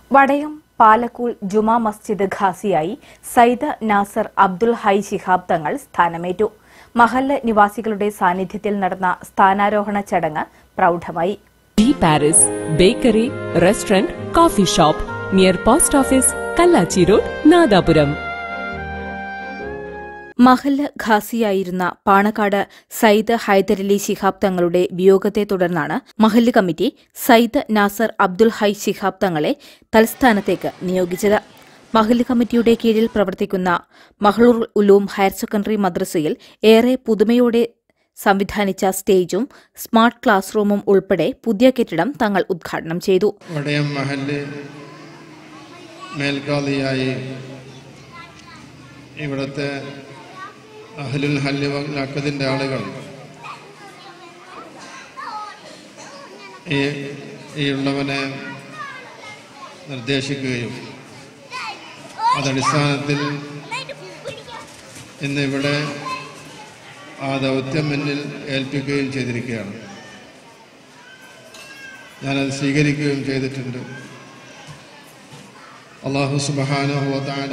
വടയം പാലക്കൂൾ ജുമാ മസ്ജിദ് ഖാസിയായി സയ്യിദ് നാസർ അബ്ദുൽ ഹൈ ശിഹാബ് തങ്ങൾ സ്ഥാനമേറ്റു മഹല്ല് നിവാസികളുടെ സാന്നിധ്യത്തിൽ നടന്ന സ്ഥാനാരോഹണ ചടങ്ങ് പ്രൌഢമായി D Paris bakery restaurant coffee shop near post office Kallachi road Nadapuram മഹല്ല് ഖാസിയായിരുന്ന പാണക്കാട് സയ്യിദ് ഹൈദരലി ശിഹാബ് തങ്ങളുടെ വിയോഗത്തെ തുടർന്നാണ് മഹല്ല് കമ്മിറ്റി സയ്യിദ് നാസർ അബ്ദുൽ ഹൈ ശിഹാബ് തങ്ങളെ തൽസ്ഥാനത്തേക്ക് നിയോഗിച്ചത് മഹല്ല് കമ്മിറ്റിയുടെ കീഴിൽ പ്രവർത്തിക്കുന്ന മഹ്ളൂർ ഉലൂം ഹയർ സെക്കൻഡറി മദ്രസയിൽ ഏറെ പുതുമയോടെ സംവിധാനിച്ച സ്റ്റേജും സ്മാർട്ട് ക്ലാസ് റൂമും ഉൾപ്പെടെ പുതിയ കെട്ടിടം തങ്ങൾ ഉദ്ഘാടനം ചെയ്തു വടയം മഹല് മേൽക്കാളിയായി ഇവിടുത്തെ അഹ്ലുൽ ഹല്ല് നക്കതിൻ്റെ ആളുകൾ ഈ ഈ ഉള്ളവനെ നിർദ്ദേശിക്കുകയും അതടിസ്ഥാനത്തിൽ ഇന്ന് ഇവിടെ ആ ദൗത്യം എന്നിൽ ഏൽപ്പിക്കുകയും ചെയ്തിരിക്കുകയാണ് ഞാനത് സ്വീകരിക്കുകയും ചെയ്തിട്ടുണ്ട് അള്ളാഹു സുബഹാനുഭവത്താന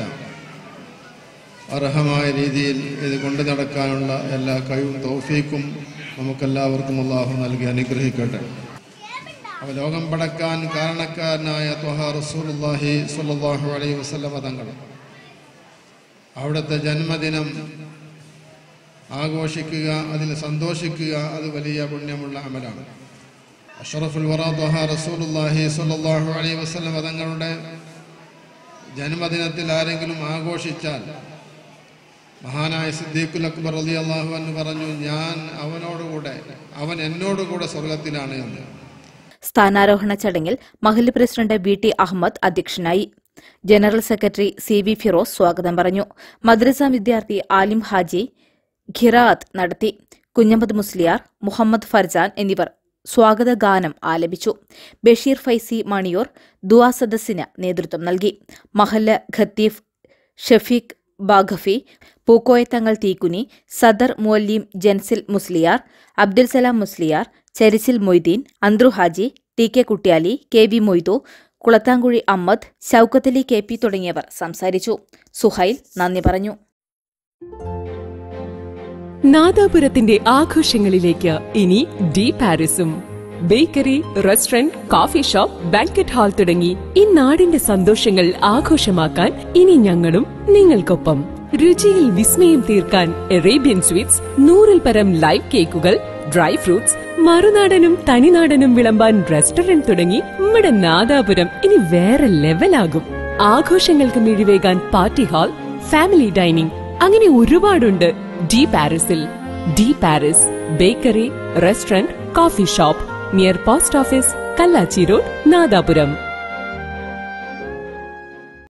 അർഹമായ രീതിയിൽ ഇത് കൊണ്ടു നടക്കാനുള്ള എല്ലാ കഴിവും തൗഫീക്കും നമുക്കെല്ലാവർക്കും അള്ളാഹു നൽകി അനുഗ്രഹിക്കട്ടെ അവ ലോകം പടക്കാൻ കാരണക്കാരനായ ത്വഹ റസൂലുള്ളാഹി സ്വല്ലല്ലാഹു അലൈഹി വസല്ലമ തങ്ങൾ അവിടുത്തെ ജന്മദിനം ആഘോഷിക്കുക അതിൽ സന്തോഷിക്കുക അത് വലിയ പുണ്യമുള്ള അമലാണ് അഷറഫുൽ വറ ത്വഹ റസൂലുള്ളാഹി സ്വല്ലല്ലാഹു അലൈഹി വസല്ലമ തങ്ങളുടെ ജന്മദിനത്തിൽ ആരെങ്കിലും ആഘോഷിച്ചാൽ മഹാനായ സിദ്ദീഖുൽ അക്ബർ അലി അള്ളാഹു എന്ന് പറഞ്ഞു ഞാൻ അവനോടുകൂടെ അവൻ എന്നോടുകൂടെ സ്വർഗത്തിലാണ് എന്ന് സ്ഥാനാരോഹണ ചടങ്ങിൽ മഹല്ല് പ്രസിഡന്റ് വി ടി അഹമ്മദ് അധ്യക്ഷനായി general secretary C V Firoz സ്വാഗതം പറഞ്ഞു മദ്രസ വിദ്യാർത്ഥി ആലിം ഹാജി ഖിറാത്ത് നടത്തി കുഞ്ഞമ്മദ് മുസ്ലിയാർ മുഹമ്മദ് ഫർജാൻ എന്നിവർ സ്വാഗത ഗാനം ആലപിച്ചു ബഷീർ ഫൈസി മണിയൂർ ദുആ സദസ്സിന് നേതൃത്വം നൽകി മഹല്ല് ഖത്തീഫ് ഷഫീഖ് ബാഖഫി പൂക്കോയത്തങ്ങൾ തീക്കുനി സദർ മുവല്ലീം Jansil Musliyar Abdul Salam Musliyar Charichil Moideen Anthru Haji T K Kuttiyali K V Moidu Kulathankuzhi Ammad Shoukathali K P തുടങ്ങിയവർ സംസാരിച്ചു സുഹൈൽ നന്ദി പറഞ്ഞു നാദാപുരത്തിന്റെ ആഘോഷങ്ങളിലേക്ക് ഇനി ഡി പാരിസും bakery restaurant coffee shop banquet hall തുടങ്ങി ഈ നാടിന്റെ സന്തോഷങ്ങൾ ആഘോഷമാക്കാൻ ഇനി ഞങ്ങളും നിങ്ങൾക്കൊപ്പം രുചിയിൽ വിസ്മയം തീർക്കാൻ അറേബ്യൻ സ്വീറ്റ്സ് നൂറിൽ പരം ലൈവ് കേക്കുകൾ ഡ്രൈ ഫ്രൂട്ട്സ് മറുനാടനും തനിനാടനും വിളമ്പാൻ റെസ്റ്റോറന്റ് തുടങ്ങി നമ്മുടെ നാദാപുരം ഇനി വേറെ ലെവലാകും ആഘോഷങ്ങൾക്ക് മിഴിവേകാൻ പാർട്ടി ഹാൾ ഫാമിലി ഡൈനിങ് അങ്ങനെ ഒരുപാടുണ്ട് ഡി പാരിസിൽ D Paris bakery restaurant coffee shop near post office Kallachi road Nadapuram